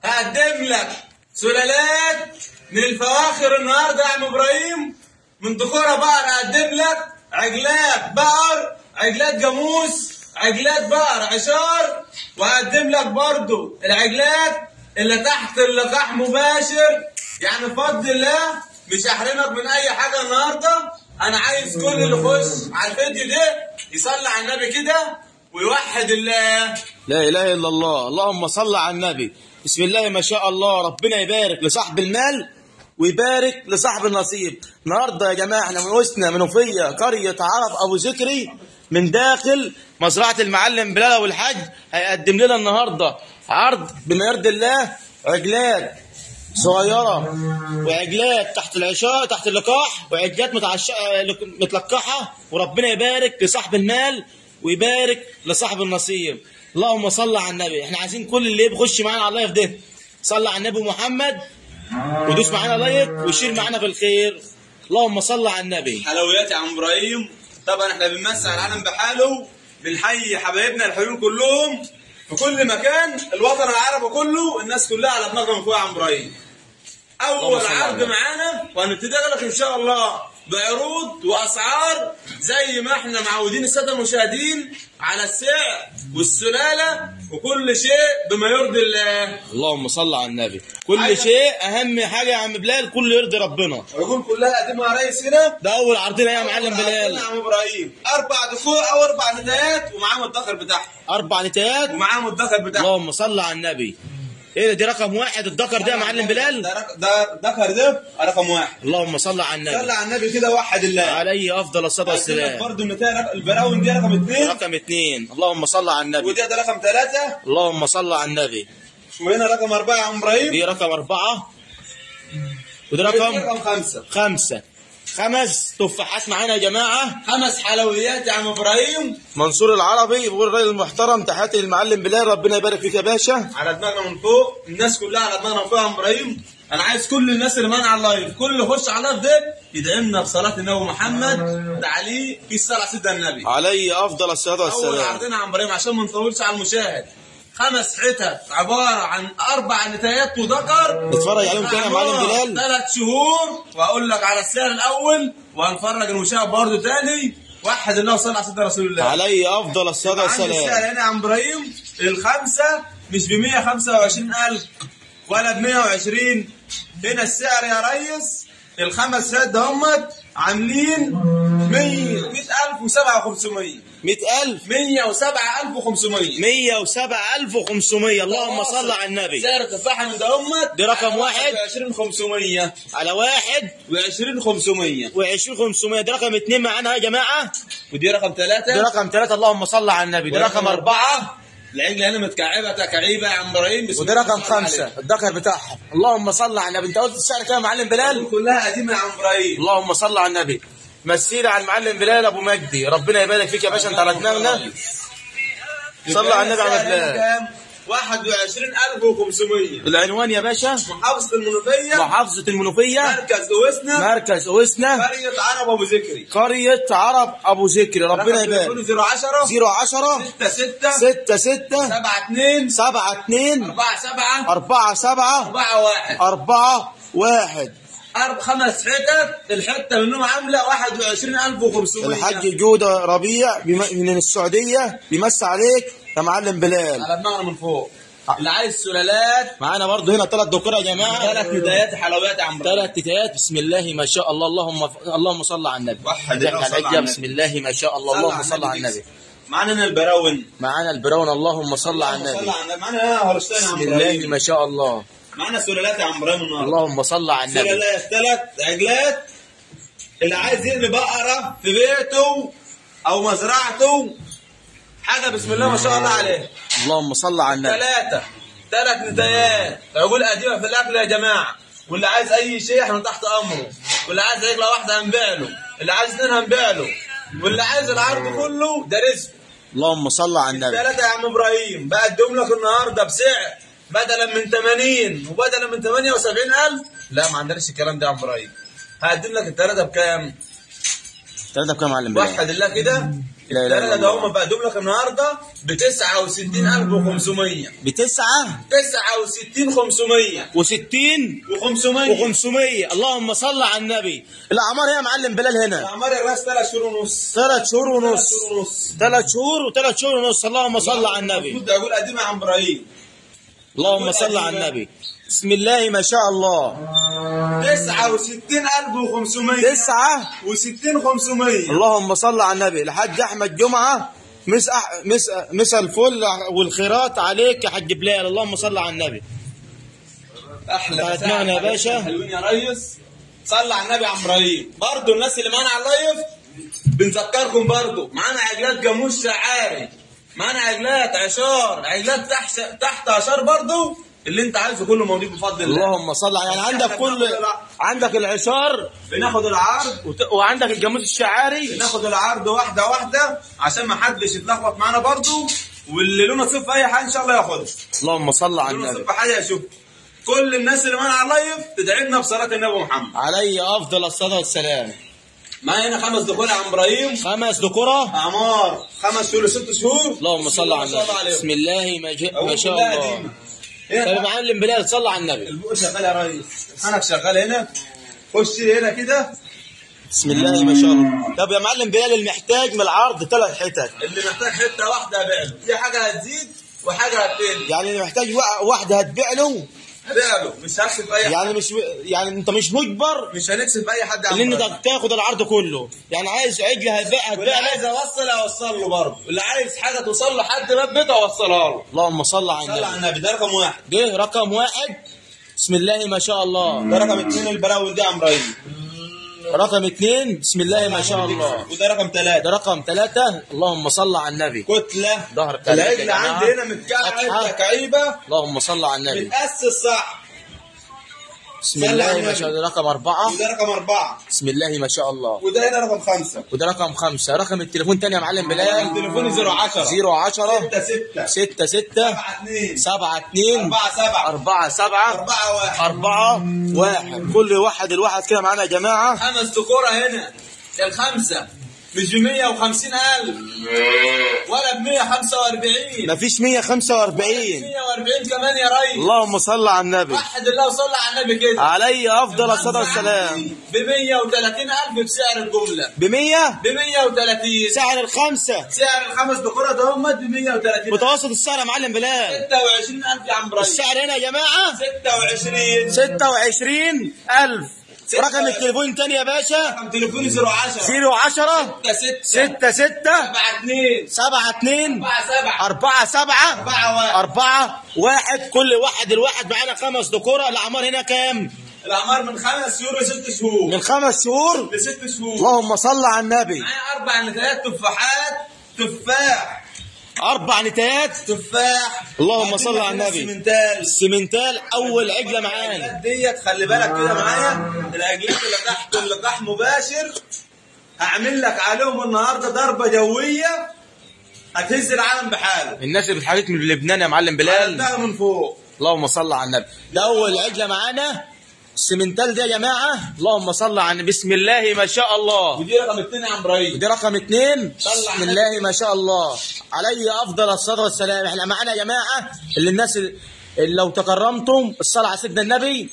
هقدم لك سلالات من الفواخر النهارده يا عم ابراهيم من ذكورة بقر هقدم لك عجلات بقر عجلات جاموس عجلات بقر عشار وهقدم لك برضو العجلات اللي تحت اللقاح مباشر يعني بفضل الله مش هحرمك من اي حاجه النهارده انا عايز كل اللي يخش على الفيديو ده يصلي على النبي كده ويوحد الله لا اله الا الله اللهم صل على النبي بسم الله ما شاء الله ربنا يبارك لصاحب المال ويبارك لصاحب النصيب النهارده يا جماعه احنا من وسطنا منوفيه قريه عرب ابو ذكري من داخل مزرعه المعلم بلال ابو الحاج هيقدم لنا النهارده عرض بما يرضي الله عجلات صغيره وعجلات تحت العشاء تحت اللقاح وعجلات متعش... متلقحه وربنا يبارك لصاحب المال ويبارك لصاحب النصيب اللهم صل على النبي احنا عايزين كل اللي بيخش معانا على اللايف ده صلى على النبي محمد ودوس معانا لايك وشير معانا في الخير اللهم صل على النبي حلويات يا عم ابراهيم طبعا احنا بنمسح العالم بحاله بنحيي حبايبنا الحلوين كلهم في كل مكان الوطن العربي كله الناس كلها على دماغنا من فوق يا عم ابراهيم اول اللهم صل على عرض النبي. معانا وهنبتدي لك ان شاء الله بعروض واسعار زي ما احنا معودين الساده المشاهدين على السعر والسلاله وكل شيء بما يرضي الله اللهم صل على النبي كل عايز- شيء اهم حاجه يا عم بلال كل يرضي ربنا العجول كلها قدمها يا ريس هنا ده اول عرضنا يا معلم يا بلال عم ابراهيم اربع دخول او اربع ندايات ومعاهم الدخل بتاعهم اربع نتايات ومعاهم الدخل بتاعهم اللهم صل على النبي ايه ده دي رقم واحد الذكر ده يا معلم بلال ده رق- ده دخل ده رقم واحد اللهم صل على صلى النبي على النبي كده وحد الله عليه افضل الصلاه والسلام برضه النتائج رق- البراون دي رقم اثنين رقم اثنين اللهم صل على النبي ودي ده رقم ثلاثة اللهم صل على النبي وهنا رقم أربعة يا عم إبراهيم دي رقم أربعة ودي ودي رقم رقم خمسة خمسة خمس تفاحات معانا يا جماعة خمس حلويات يا عم إبراهيم منصور العربي بيقول الراجل المحترم تحياتي للمعلم بلال ربنا يبارك فيك يا باشا على دماغنا من فوق الناس كلها على دماغنا من فوق يا عم إبراهيم أنا عايز كل الناس اللي معانا على اللايف كل اللي يخش على اللايف ده يدعمنا بصلاة النبي محمد ده عليه في الصلاة سيدنا النبي عليه أفضل الصلاة اول والسلام عرضنا عن ابراهيم عشان ما نطولش على المشاهد خمس حتت عباره عن اربع نتايات وذكر نتفرج عليهم تاني يا معلم بلال ثلاث شهور واقول لك على السعر الاول وهنفرج المشاهد برضه تاني وحد الله وصلى على سيدنا رسول الله عليه أفضل الصلاة عندي السعر والسلام هنا يا عم ابراهيم الخمسه مش ب 125000 ولا ب 120 هنا السعر يا ريس الخمس سات ده هم عاملين 100 107500 مئة ألف 107500 مية وسبعة ألف وخمسمية اللهم صل على النبي سعر التفاحة من ده أمت دي رقم واحد. 20500 على واحد و20500 وعشرين خمسمية دي رقم اتنين معانا يا جماعة ودي رقم دي ثلاثة رقم ثلاثة اللهم صل على النبي دي رقم أربعة العجلة هنا متكعبة تكعيبة يا عم ابراهيم بسم ودي الله رقم ما شاء الله خمسة عليك. الذكر بتاعها اللهم صل على النبي انت قلت السعر كام يا معلم بلال كلها قديمة يا عم ابراهيم اللهم صل على النبي مسيرة على المعلم بلال ابو مجدي ربنا يبارك فيك يا باشا انت على دماغنا صل على النبي على بلال كام؟ 21500 العنوان يا باشا محافظة المنوفية محافظة المنوفية مركز اوسنا مركز اوسنا قرية عرب ابو ذكري قرية عرب ابو ذكري ربنا يبارك 010 0 10 6 6 6 6 7 2 7 2 4 7 4 7 4 1 4 1 أرب خمس حتت الحتة منهم عاملة 21500 الحاج جودة ربيع بم- من السعودية بيمسي عليك يا معلم بلال على دماغنا من فوق اللي عايز سلالات معانا برضو هنا ثلاث دكور يا جماعة ثلاث ندايات حلويات يا عم ثلاث تتايات بسم الله ما شاء الله اللهم اللهم صل على النبي وحد ضحك الله على صل على العجة النبي. بسم الله ما شاء الله اللهم صل على النبي معانا هنا البراون معانا البراون اللهم صل على اللهم صل النبي على النبي معانا هنا هولشتاين يا عم بسم الله ابراهيم ما شاء الله معانا سلالات يا عم ابراهيم النهارده اللهم صل على النبي سلالات ثلاث عجلات اللي عايز يرمي بقرة في بيته أو مزرعته حاجة بسم الله ما شاء الله عليه اللهم صل على النبي ثلاثة ثلاث ندايات عقول قديمة في الأكل يا جماعة واللي عايز أي شيء احنا تحت أمره واللي عايز عجلة واحدة هنبيع له اللي عايز اثنين هنبيع له واللي عايز العرض كله ده رزق اللهم صل على النبي ثلاثة يا عم إبراهيم بقدم لك النهاردة بسعر بدلا من 80 وبدلا من 78000 لا ما عندناش الكلام ده يا عم إبراهيم هقدم لك الثلاثة بكام؟ ثلاثة بكام يا معلم بلال وحد الله كده لا إله إلا الثلاثه ده الله. هم بقدم لك النهارده ب 69500 بتسعة 69500 وستين و500 وخمسمية اللهم صل على النبي الأعمار هي يا معلم بلال هنا الاعمار يا راس ثلاث شهور ونص ثلاث شهور ونص ثلاث شهور ونص ثلاث شهور وثلاث شهور ونص اللهم صل على النبي المفروض اقول قديمه عن ابراهيم اللهم صل على النبي بسم الله ما شاء الله 69500 تسعة و60 500 اللهم صل على النبي الحاج احمد جمعه مس أح... مس مس الفل والخيرات عليك يا حاج بلال اللهم صل على النبي احلى طيب، مساء معنا يا عليكم باشا. حلوين يا ريس صلى على النبي عم ابراهيم برضه الناس اللي معانا على اللايف بنذكركم برضه معانا عجلات جاموس شعاري معانا عجلات عشار عجلات تحت تحت عشار برضه اللي انت عايزه كله موجود بفضل الله اللهم صل على يعني عندك كل عندك العشار بناخد العرض وت... وعندك الجاموس الشعاري بناخد العرض واحده واحده عشان ما حدش يتلخبط معانا برضه واللي له نصيب في اي حاجه ان شاء الله ياخدها اللهم صل على له نصيب النبي في حاجه يشوف كل الناس اللي معانا على اللايف تدعي بصلاه النبي محمد علي افضل الصلاه والسلام معايا هنا خمس دخول يا عم ابراهيم خمس ذكره اعمار خمس شهور لست شهور اللهم صل على النبي عليه بسم الله ما, ج... ما أقول شاء كلها الله قديمة. طيب يا هنا معلم بلال صل على النبي البوق شغال يا ريس انا شغال هنا خش هنا كده بسم الله ما شاء الله طب يا معلم بلال المحتاج من العرض ثلاث حتت اللي محتاج حته واحده ابيع له في حاجه هتزيد وحاجه هتقل يعني اللي محتاج وا- واحده هتبيع له ابيع له مش هكسب في اي حد يعني مش يعني انت مش مجبر مش هنكسب في اي حد يا عم اللي إبراهيم. انت تاخد العرض كله يعني عايز عجله هتبيع واللي هتبيع له عايز اوصل اوصل له برضه اللي عايز حاجه توصل لحد باب بيته اوصلها له اللهم صل على صلى على النبي النبي ده رقم واحد ده رقم واحد بسم الله ما شاء الله ده رقم اثنين البراول دي يا عم ابراهيم رقم اثنين بسم الله ما شاء الله وده رقم ثلاثه ده رقم ثلاثة اللهم صل على النبي كتله ظهر ثلاثة يا العجل جماعة. عندي هنا متكعب فتحة. تكعيبه اللهم صل على النبي متاسس صح بسم صلى الله على ما النبي. شاء الله ده رقم أربعة وده رقم اربعه بسم الله ما شاء الله وده هنا رقم خمسه وده رقم خمسة رقم التليفون تاني يا معلم بلال التليفون 010 زيرو عشرة 6 6 ستة ستة 7 2 سبعة اتنين 4 7 أربعة سبعة 4 1 أربعة واحد كل واحد الواحد كده معانا يا جماعة خمس دكورة هنا الخمسة مش ب 150000 ولا ب 145 مفيش مية خمسة وأربعين 140 كمان يا ريس اللهم صل على النبي وحد الله وصلى على النبي كده علي أفضل الصلاة والسلام ب 130000 بسعر الجملة بمية ب 130 سعر الخمسة سعر الخمس دكورة ده هم ب 130 متوسط السعر يا معلم بلال 26000 يا عم ابراهيم السعر هنا يا جماعة 26 ستة وعشرين ألف رقم التليفون تاني يا باشا رقم تليفوني 010 زيرو عشرة 6 ستة ستة 7 2 سبعة اتنين 4 7 أربعة سبعة 4 1 أربعة واحد كل واحد الواحد معانا خمس دكورة الأعمار هنا كام؟ الاعمار من خمس شهور لست شهور من خمس شهور لست شهور اللهم صل على النبي معايا اربع نتايات تفاحات تفاح أربع نتايات تفاح اللهم صل على النبي. سمنتال سيمنتال أول عجلة معانا العجلات ديت خلي بالك كده معايا العجلات اللي تحت اللقاح مباشر هعمل لك عليهم النهارده ضربه جويه هتهز العالم بحاله الناس اللي بتحدث من لبنان يا معلم بلال ده من فوق اللهم صل على النبي ده أول عجلة معانا السيمنتال ده يا جماعة اللهم صل على النبي بسم الله ما شاء الله ودي رقم اثنين يا عم ابراهيم دي رقم اتنين صل على بسم النبي. الله ما شاء الله علي افضل الصلاه والسلام احنا معانا يا جماعه اللي الناس اللي اللي لو تكرمتم الصلاه على سيدنا النبي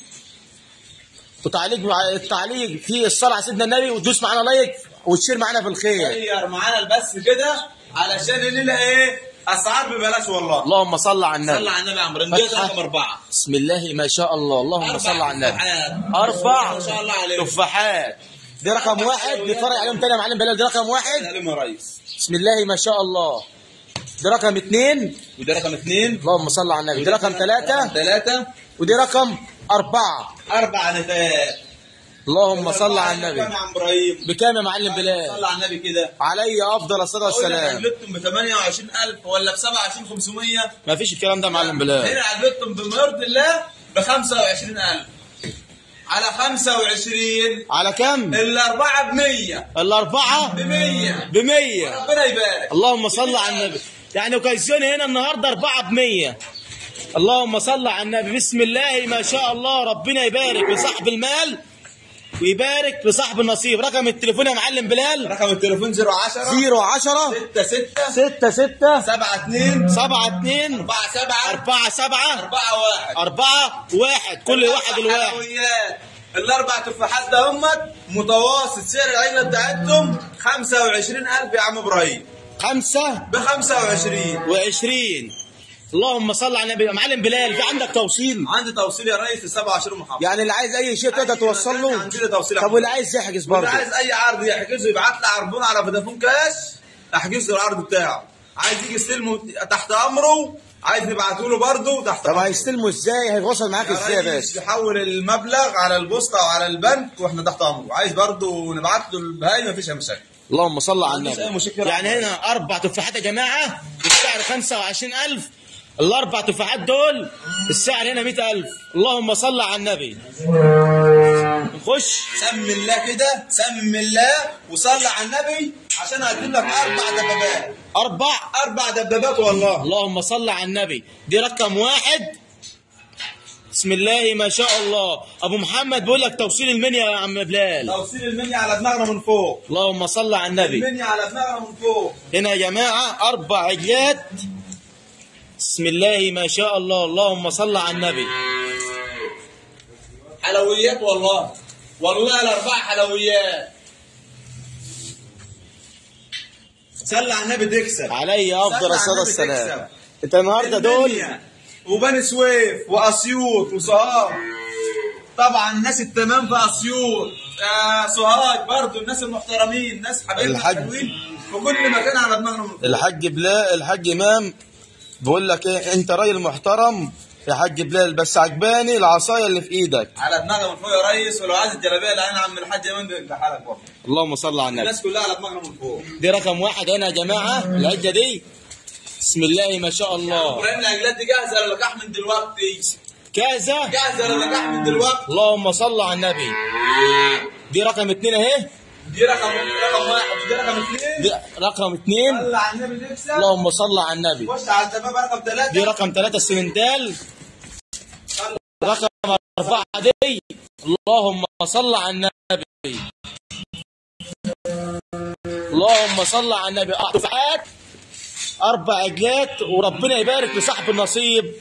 وتعليق مع التعليق في الصلاه على سيدنا النبي وتدوس معانا لايك وتشير معانا في الخير غير معانا البث كده علشان الليله ايه اسعار ببلاش والله اللهم صل على صلى النبي على النبي يا عم ابراهيم دي فتحة. رقم اربعه بسم الله ما شاء الله اللهم أربع صل على النبي تفاحات. اربع ما شاء الله عليك تفاحات دي رقم واحد بيتفرج عليهم تاني يا معلم بلال دي رقم واحد سلام يا ريس بسم الله ما شاء الله دي رقم اتنين وده رقم اثنين اللهم صل على النبي دي رقم ثلاثة ثلاثة ودي رقم أربعة أربع نتايات اللهم صل على كم النبي يا عم إبراهيم بكام يا معلم صلى بلال على النبي كده علي أفضل الصلاة قول لك والسلام عجلتهم ب 28000 ولا ب 27500 ما فيش الكلام ده يا معلم بلال هنا عجلتهم بما يرضي الله ب 25000 على 25 على كم الأربعة ب 100 الأربعة ب 100 بمية ربنا يبارك اللهم صل على النبي يعني اوكازيون هنا النهاردة أربعة بمية اللهم صل على النبي بسم الله ما شاء الله ربنا يبارك لصاحب المال ويبارك لصاحب النصيب رقم التليفون يا معلم بلال رقم التليفون 010 010 6 6 6 6 7 2 7 2 4 7 4 7 4 1 4 1 كل واحد الواحد حلويات الاربع تفاحات ده همت متوسط سعر العجله بتاعتهم 25000 يا عم ابراهيم 5 ب 25 و20 اللهم صل على النبي يا معلم بلال في عندك توصيل عندي توصيل يا ريس ل 27 محافظه يعني اللي عايز اي شيء تقدر توصل له عندنا توصيل طب واللي عايز يحجز واللي برضه عايز اي عرض يحجزه يبعت لي عربون على فودافون كاش احجز له العرض بتاعه عايز يجي يستلمه تحت امره عايز نبعته له برضه تحت طب امره هيستلموا ازاي هيتواصل معاك ازاي يا ريس باشا يحول المبلغ على البوسطه او على البنك واحنا تحت امره عايز برضه نبعت له البهاي مفيش اي مشاكل اللهم صل على عنديش أي النبي مشكلة. يعني هنا اربع تفاحات يا جماعه بالسعر 25000 الاربع تفاحات دول السعر هنا 100000 اللهم صل على النبي نخش سم الله كده سم الله وصلي على النبي عشان اقدم لك اربع دبابات اربع اربع دبابات والله اللهم صل على النبي دي رقم واحد بسم الله ما شاء الله ابو محمد بيقول لك توصيل المنيا يا عم بلال توصيل المنيا على دماغنا من فوق اللهم صل على النبي المنيا على دماغنا من فوق هنا يا جماعة أربع عجلات بسم الله ما شاء الله اللهم صل على النبي حلويات والله والله الاربع حلويات صلي على النبي تكسب علي أفضل صلي على الصلاة النبي والسلام تكسب. أنت النهاردة دول المنيا وبني سويف واسيوط وسوهاج طبعا الناس التمام في اسيوط آه سوهاج برضو الناس المحترمين ناس حبايبنا الحاج. الحلوين في كل مكان على دماغنا من فوق. الحاج بلال الحاج إمام بيقول لك إيه أنت راجل محترم يا حاج بلال بس عجباني العصاية اللي في إيدك على دماغنا من فوق يا ريس ولو عايز الجلابيه اللي انا عم الحاج ايمن ده انت حالك برضه اللهم صل على النبي الناس كلها على دماغنا من فوق دي رقم واحد هنا يا جماعة العجة دي بسم الله ما شاء الله ابراهيم العجلات دي جاهزه للقاح من دلوقتي كذا جاهزه للقاح من دلوقتي اللهم صل على النبي دي رقم اتنين اهي دي رقم رقم واحد ودي رقم اثنين دي رقم اتنين صلى على النبي تكسب اللهم صل على النبي خش على الدبابه رقم ثلاثه دي رقم ثلاثة السمنتال رقم أربعة دي اللهم صل على النبي اللهم صل على النبي أربع دفعات أربع عجلات وربنا يبارك لصاحب النصيب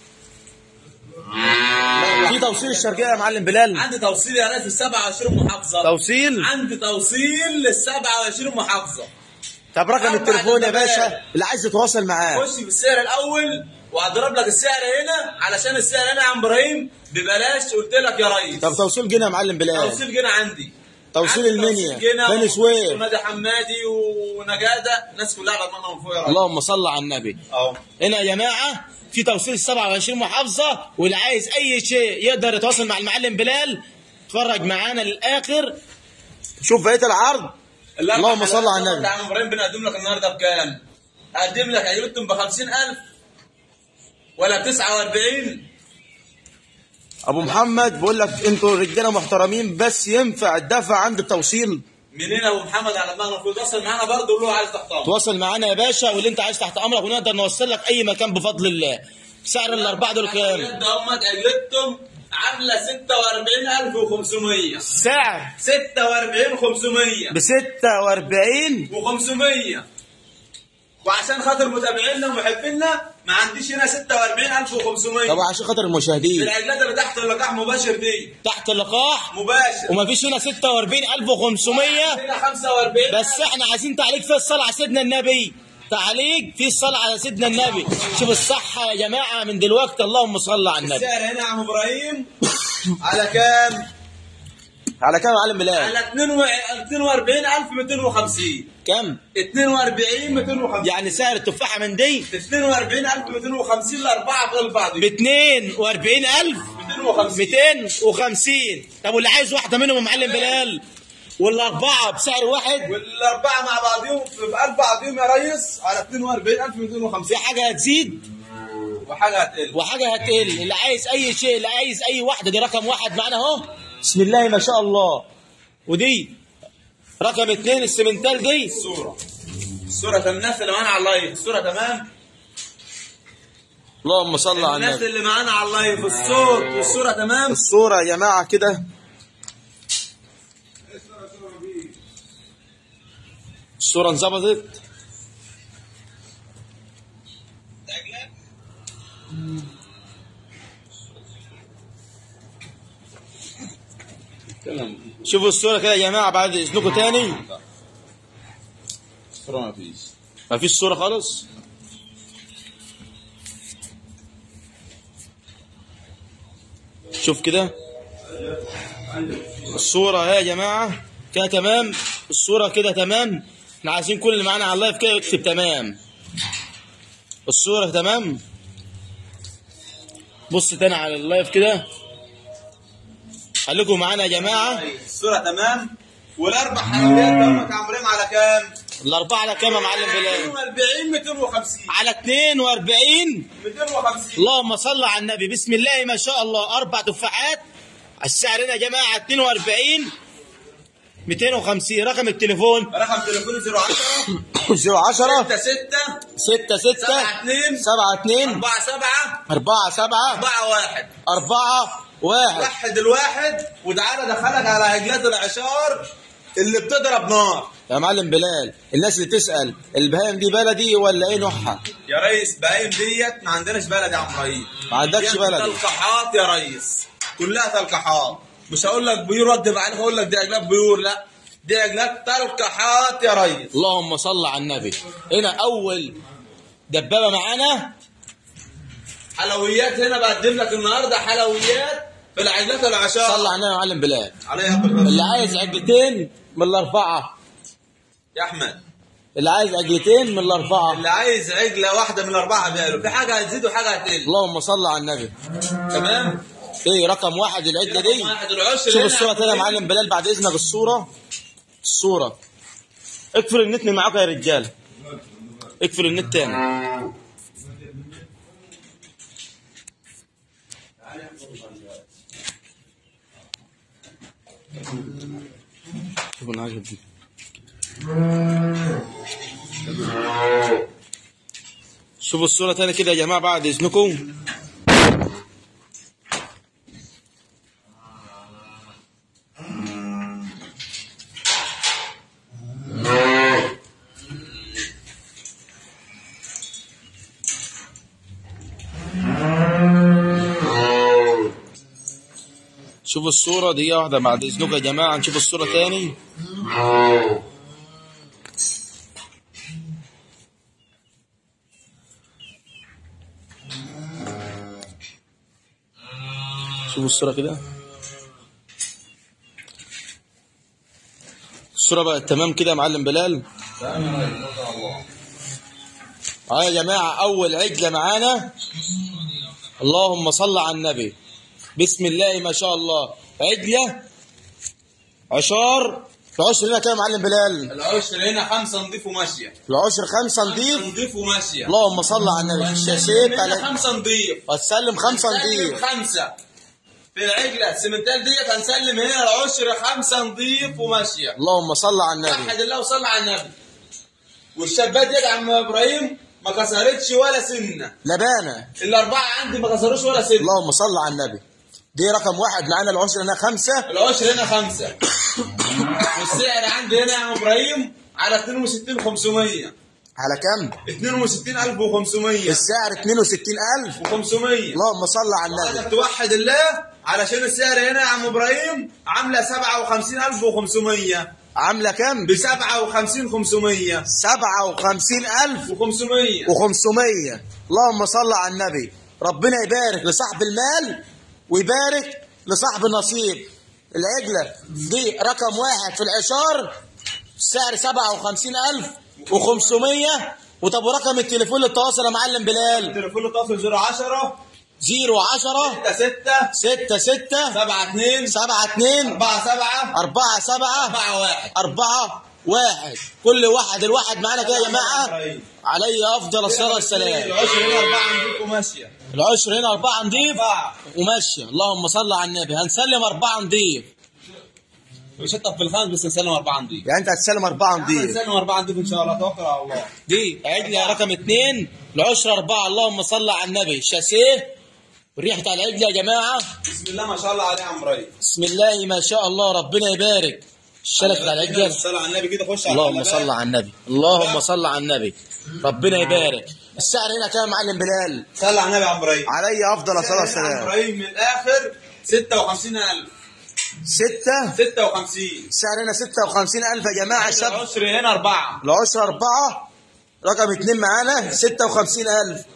في توصيل الشرقية يا معلم بلال عندي توصيل يا ريس لل 27 محافظه توصيل عندي توصيل لل 27 محافظه طب رقم أربع التليفون يا دبابات. باشا اللي عايز يتواصل معاه خش بالسعر الاول وهضرب لك السعر هنا علشان السعر هنا يا عم ابراهيم ببلاش قلت لك يا ريس طب توصيل جنيه يا معلم بلال توصيل جنى عندي توصيل عندي المنيا توصيل جنى بني سويف ونادي حمادي ونجاده الناس كلها على دماغنا من فوق يا ريس اللهم صل على النبي اهو هنا يا جماعه في توصيل 27 محافظه واللي عايز اي شيء يقدر يتواصل مع المعلم بلال اتفرج معانا للاخر شوف بقيه العرض الأربع اللهم صل على حلقات النبي. يا عم ابراهيم بنقدم لك النهارده بكام؟ اقدم لك عجلتهم ب 50000 ولا ب 49 ابو محمد بيقول لك انتوا رجاله محترمين بس ينفع الدفع عند التوصيل منين ابو محمد على دماغنا فوق وصل معانا برضه قول له عايز تحت امرك تواصل معانا يا باشا واللي انت عايز تحت امرك ونقدر نوصل لك اي مكان بفضل الله سعر الاربعه دول كام ده هم عجلتهم عامله 46500 سعر 46500 ب 46 و500 وعشان خاطر متابعينا ومحبينا ما عنديش هنا 46500 طب عشان خاطر المشاهدين العجلات اللي تحت اللقاح مباشر دي تحت اللقاح مباشر ومفيش هنا 46500 هنا 45 بس احنا عايزين تعليق في الصلاة على سيدنا النبي تعليق في الصلاة على سيدنا النبي شوف الصحة يا جماعة من دلوقتي اللهم صل على النبي السعر هنا يا عم ابراهيم على كام؟ على كام يا معلم بلال على 42250 كام 42 250 يعني سعر التفاحة من دي 42250 الاربعه فوق بعض ب 42000 250 250 طب واللي عايز واحدة منهم يا معلم بلال والأربعة بسعر واحد والاربعه مع بعضهم في قلب بعضهم يا ريس على 42250 في حاجة هتزيد وحاجه هتقل وحاجة هتقل اللي عايز أي شيء اللي عايز أي واحدة دي رقم واحد معانا أهو بسم الله ما شاء الله ودي رقم اتنين السمنتال دي الصوره الصوره تمام الناس اللي معانا على اللايف الصوره تمام اللهم صل على الناس النبي اللي معانا على اللايف الصوت والصوره تمام الصورة يا جماعة كده الصورة انظبطت كلام شوفوا الصورة كده يا جماعة بعد إذنكم تاني صورة ما فيش ما فيش صورة خالص شوف كده الصورة اهي يا جماعة كده تمام الصورة كده تمام احنا عايزين كل اللي معانا على اللايف كده يكتب تمام الصورة تمام بص تاني على اللايف كده خليكم معانا يا جماعة الصورة تمام والاربع حلويات دمك عاملين على كام؟ الأربعة على كام يا معلم بلال 240 250 على 42 250 اللهم صل على النبي بسم الله ما شاء الله اربع تفاحات السعر هنا يا جماعه 42 250 رقم التليفون رقم تليفوني 010 010 6 6 6 6 7 2 7 2 4 7 4 7 4 1 4 1 وحد الواحد وتعالى دخلك على عجلات العشار اللي بتضرب نار يا معلم بلال الناس اللي تسال البهايم دي بلدي ولا ايه نوعها؟ يا ريس بهايم ديت ما عندناش بلد يا عم ابراهيم ما عندكش ديت بلدي. تلقيحات يا ريس كلها تلقيحات مش هقول لك بيور واكدب عليك هقول لك دي عجلات بيور لا دي عجلات تلقيحات يا ريس اللهم صل على النبي هنا اول دبابه معانا حلويات هنا بقدم لك النهارده حلويات في العجلات العشار صل على النبي يا معلم بلال عليها بالرسول. اللي عايز عجلتين من الاربعه يا احمد اللي عايز عجلتين من الاربعه اللي عايز عجله واحده من الاربعه بيعملوا في حاجه هتزيد وحاجه هتقل اللهم صل على النبي تمام ايه رقم واحد العجله دي واحد العشر شوف هنا الصوره تاني يا عاملين- معلم بلال بعد اذنك الصوره الصوره اقفل النت من معاكم يا رجاله اقفل النت تاني شوف انا عاجب دي شوفوا الصورة تاني كده يا جماعة بعد إذنكم شوفوا الصورة دي واحدة بعد إذنكم يا جماعة نشوف الصورة تاني شوفوا الصورة كده الصورة بقت تمام كده يا معلم بلال اه يا جماعة أول عجلة معانا اللهم صل على النبي بسم الله ما شاء الله عجلة عشار العشر هنا كام يا معلم بلال العشر هنا خمسه نضيف وماشيه العشر خمسة نضيف نضيف وماشيه اللهم صل على النبي الشاشات هنا على خمسه نضيف وتسلم خمسة هنسلم نضيف خمسه في العجله السمنتال ديت هنسلم هنا العشر خمسه نضيف وماشيه اللهم صل على النبي وحد الله وصلى على النبي والشابات ديت يا عم ابراهيم ما كسرتش ولا سنه لبانة الاربعه عندي ما كسروش ولا سنه اللهم صل على النبي دي رقم واحد معانا العشر هنا خمسة العشر هنا خمسه والسعر عندي هنا يا عم ابراهيم على 62 500 على كام 62500 السعر 62000 و500 اللهم صل على النبي عايزك توحد الله علشان السعر هنا يا عم ابراهيم عامله 57500 عاملة كام ب 57 500 57500 و500 و500 اللهم صل على النبي ربنا يبارك لصاحب المال ويبارك لصاحب النصيب العجلة دي رقم واحد في العشار السعر 57500 وطب ورقم التليفون للتواصل يا معلم بلال تليفون التواصل 010 010 6 6 6 6 7 2 7 2 4 7 4 7 4 1 أربعة واحد كل واحد الواحد معانا كده يا جماعة علي أفضل الصلاة والسلام العشر هنا 4 عندكم ماشيه العشر هنا أربعة نضيف 4 وماشية اللهم صل على النبي هنسلم أربعة نضيف وشطف في الخامس بس نسلم 4 نضيف يعني أنت هتسلم أربعة نضيف نسلم 4 نضيف ان شاء الله توكل على الله دي عجلة رقم اتنين العشر أربعة اللهم صل على النبي شاسيه والريحة بتاع العجلة يا جماعة بسم الله ما شاء الله عليه يا عم ابراهيم بسم الله ما شاء الله ربنا يبارك الشلش بتاع العجل صلى على النبي كده خش على اللهم الحلبات. صل على النبي اللهم صل على النبي ربنا يبارك السعر هنا كام يا معلم بلال صلى على النبي يا عم ابراهيم علي افضل الصلاه عم والسلام ابراهيم من الاخر 56000 ستة 56 السعر هنا 56000 يا جماعه الشاب العشر هنا أربعة العشرة أربعة رقم اتنين معانا ستة وخمسين ألف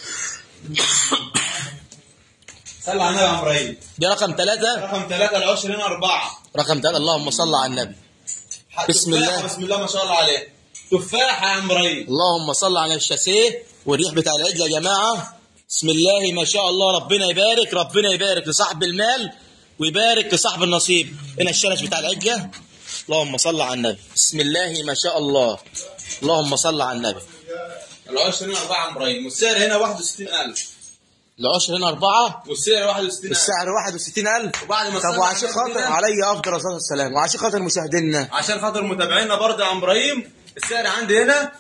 صلى على النبي يا عم ابراهيم دي رقم ثلاثة رقم ثلاثة العشر هنا أربعة رقم ثلاثة اللهم صل على النبي بسم تفاحة، الله. بسم الله ما شاء الله عليه تفاحة يا عم ابراهيم اللهم صل على الشاسيه والريح بتاع العجل يا جماعة بسم الله ما شاء الله ربنا يبارك ربنا يبارك لصاحب المال ويبارك لصاحب النصيب هنا الشلش بتاع العجلة اللهم صل على النبي بسم الله ما شاء الله اللهم صل على النبي العشر هنا أربعة يا عم ابراهيم والسعر هنا 61000 العشر هنا أربعة والسعر 61000 السعر 61000 وبعد ما طب صلى وعشان على خاطر النبي علي أفضل الصلاة والسلام وعشان خاطر مشاهدينا عشان خاطر متابعينا برضه يا عم ابراهيم السعر عندي هنا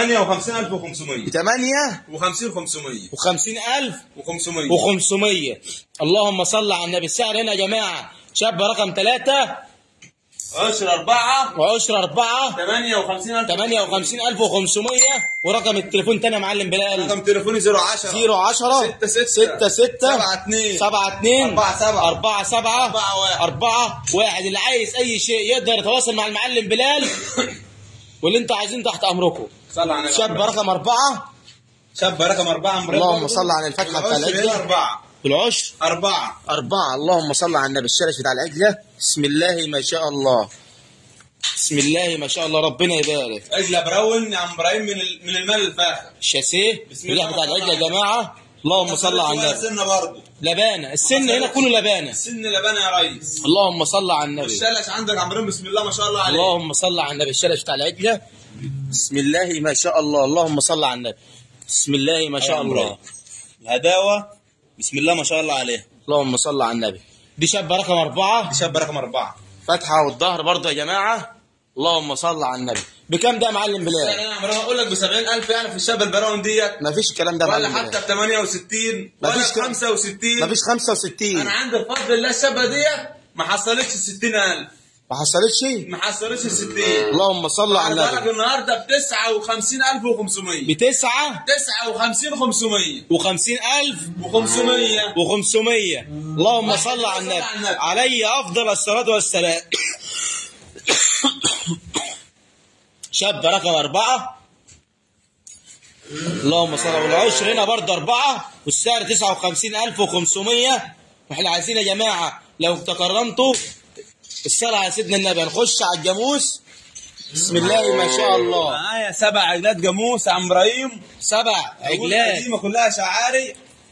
58500 8 و50 500 وخمسين ألف و500 وخمسمية اللهم صل على النبي السعر هنا يا جماعة شاب رقم ثلاثة عشر أربعة وعشرة أربعة 58000 ثمانية وخمسين ألف وخمسمية ورقم التليفون تاني يا معلم بلال رقم تليفوني 010 زيرو عشرة ستة ستة ستة ستة سبعة اتنين سبعة اتنين أربعة سبعة أربعة سبعة أربعة واحد. أربعة واحد اللي عايز أي شيء يقدر يتواصل مع المعلم بلال واللي انتوا عايزين تحت أمركم صلى على النبي شاب رقم أربعة شاب رقم أربعة أمبريلا اللهم صل على الفتحة بتاع العشر هنا العجلة أربعة والعشر أربعة أربعة اللهم صل على النبي الشرش بتاع العجلة بسم الله ما شاء الله بسم الله ما شاء الله ربنا يبارك عجلة براون يا عم إبراهيم من ال- من المال الفاخر الشاسيه بسم الريح الله بتاع ما شاء العجلة يا الله. جماعة اللهم صل على ولا النبي سنة برضه لبانة السن هنا كله لبانة سن لبنة يا ريس اللهم صل على النبي والشلش عندك يا عم إبراهيم بسم الله ما شاء الله عليه اللهم صل على النبي الشرش بتاع العجلة بسم الله ما شاء الله اللهم صل على النبي بسم الله ما شاء الله الهداوة بسم الله ما شاء الله عليه اللهم صل على النبي دي شاب رقم أربعة دي شاب رقم أربعة فتحة والظهر برضه يا جماعة اللهم صل على النبي بكم ده يا معلم يعني بلال يا عم إبراهيم أقول لك ب 70000 يعني في الشاب البراون ديت ما فيش الكلام ده يا ولا معلم حتى بلال ب 68 ما ولا فيش ب كده. 65 ما فيش 65 انا عندي بفضل الله الشابه ديت ما حصلتش ال 60000 ما حصلتش ما حصلتش ال 60 اللهم صل على انا بالك النبي النهارده ب 59500 بتسعة 59500 وخمسين ألف و500 وخمسمية اللهم صل على النبي علي أفضل الصلاة والسلام شاب رقم أربعة اللهم صل على والعشر هنا برضه أربعة والسعر تسعة وخمسين ألف وخمسمية وإحنا عايزين يا جماعة لو تكرمتوا الصلاة على سيدنا النبي هنخش على الجاموس بسم الله ما شاء الله معايا سبع عجلات جاموس يا عم ابراهيم سبع عجلات قديمه كلها شعاري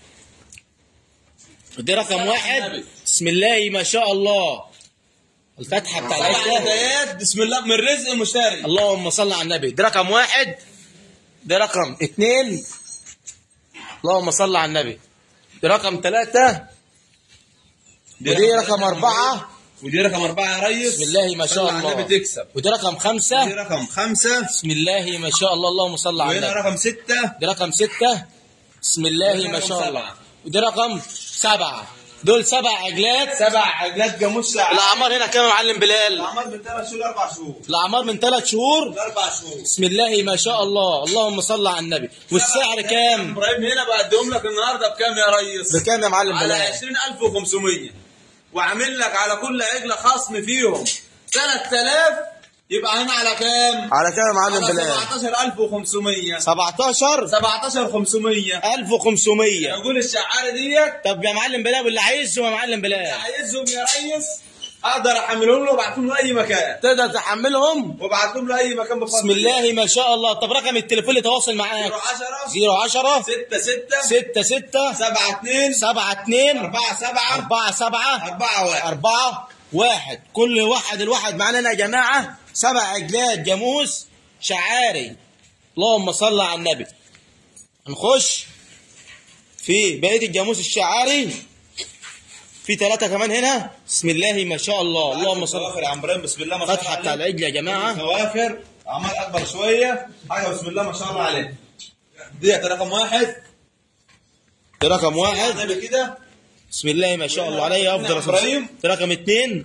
دي رقم واحد بسم الله ما شاء الله الفتحة بتاع سبع العجلة بدايات بسم الله من رزق المشتري اللهم صل على النبي دي رقم واحد دي رقم اثنين اللهم صل على النبي دي رقم ثلاثة ودي رقم أربعة ودي رقم أربعة يا ريس بسم الله ما شاء صلي على الله النبي تكسب ودي رقم دي خمسة رقم خمسة بسم الله ما شاء الله اللهم صل على وهنا النبي رقم ستة دي رقم ستة بسم الله وهنا ما رقم شاء الله سبعة. ودي رقم سبعة دول سبع عجلات سبع عجلات جاموس شعاري الأعمار هنا كام يا معلم بلال الأعمار من ثلاث شهور لأربع شهور الأعمار من ثلاث شهور لأربع شهور بسم الله ما شاء الله اللهم صل على النبي والسعر كام ابراهيم هنا بقدم لك النهارده بكام يا ريس؟ بكام يا معلم على بلال 20500 وعامل لك على كل عجله خصم فيهم 3000 يبقى هنا على كام؟ على كام يا معلم على بلال 17500 17 17500 1500 يقول الشعارة ديت طب يا معلم بلال واللي عايزه يا معلم بلال عايزهم يا ريس اقدر احملهم له وابعتهم له اي مكان تقدر تحملهم وابعتهم له اي مكان بفضل بسم الله ما شاء الله طب رقم التليفون اللي تواصل معاك 10 010 6 6 6 6 7 2 7 2 4 7 4 7 4 1 أربعة واحد كل واحد الواحد معانا هنا يا جماعة سبع عجلات جاموس شعاري اللهم صل على النبي هنخش في بقية الجاموس الشعاري في ثلاثة كمان هنا بسم الله ما شاء الله اللهم صل كوافر يا عم ابراهيم بسم الله ما شاء الله فتحة بتاع عليك. العجل يا جماعة كوافر اعمال اكبر شويه حاجه بسم الله ما شاء الله عليك ديت رقم واحد دي رقم واحد النبي كده بسم الله ما شاء الله عليه أفضل إبراهيم. دي رقم اثنين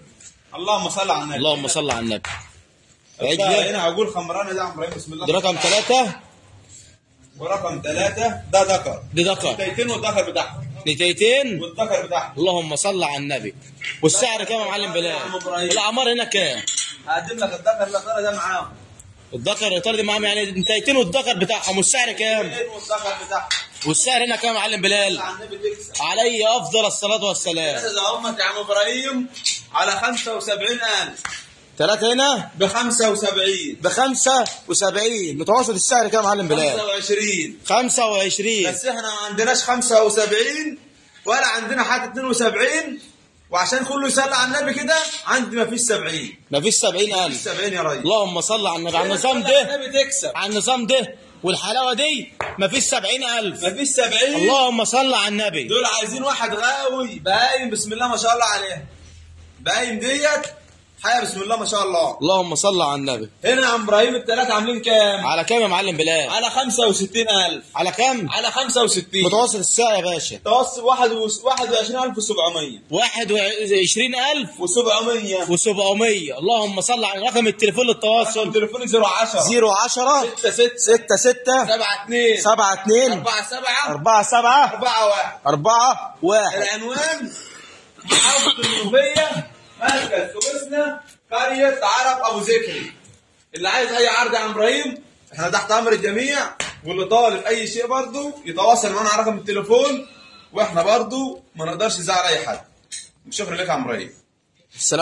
اللهم صل على النبي اللهم صل على النبي عجلة عجلة هنا عقول خمرانة ده عم ابراهيم بسم الله دي رقم ثلاثة ورقم ثلاثة ده ذكر دي ذكر تيتين والذكر بتاعهم نتيتين والذكر بتاعهم اللهم صل على النبي والسعر كام يا معلم بلال الاعمار هنا كام هقدم لك الذكر اللي ترى ده معاهم الذكر الاطار دي معاهم يعني نتيتين والذكر بتاعهم والسعر كام تيتين والذكر بتاعهم والسعر هنا كام يا معلم بلال على النبي تكسب عليه افضل الصلاه والسلام إذا أمك يا عم إبراهيم على 75000 ثلاثة هنا ب 75 ب 75 متوسط السعر كام يا معلم بلال 25 25 بس احنا ما عندناش 75 ولا عندنا حتى 72 وعشان كله يصلي على النبي كده عندي ما فيش 70 مفيش 70000 70 يا ريس اللهم صل على النبي على النظام ده النبي تكسب على النظام ده والحلاوه دي مفيش 70000 ما فيش 70 اللهم صل على النبي دول عايزين واحد غاوي باين بسم الله ما شاء الله عليه باين ديت حاجه بسم الله ما شاء الله اللهم صل على النبي هنا يا عم ابراهيم الثلاثه عاملين كام؟ على كام يا معلم بلال على 65000 على كام على 65 متوسط السعر يا باشا متوسط 21700 21700 و700 و700 اللهم صل على رقم التليفون للتواصل تليفوني 010 010 6 6 6 6 7 2 7 2 4 7 4 7 4 1 4 1 العنوان محافظة المنوفية مركز سويسنا قرية عرب أبو ذكري اللي عايز أي عرض يا عم إبراهيم احنا تحت أمر الجميع واللي طالب أي شيء برضه يتواصل معنا على رقم التليفون واحنا برضه ما نقدرش نزعل أي حد شكرا لك يا عم إبراهيم السلام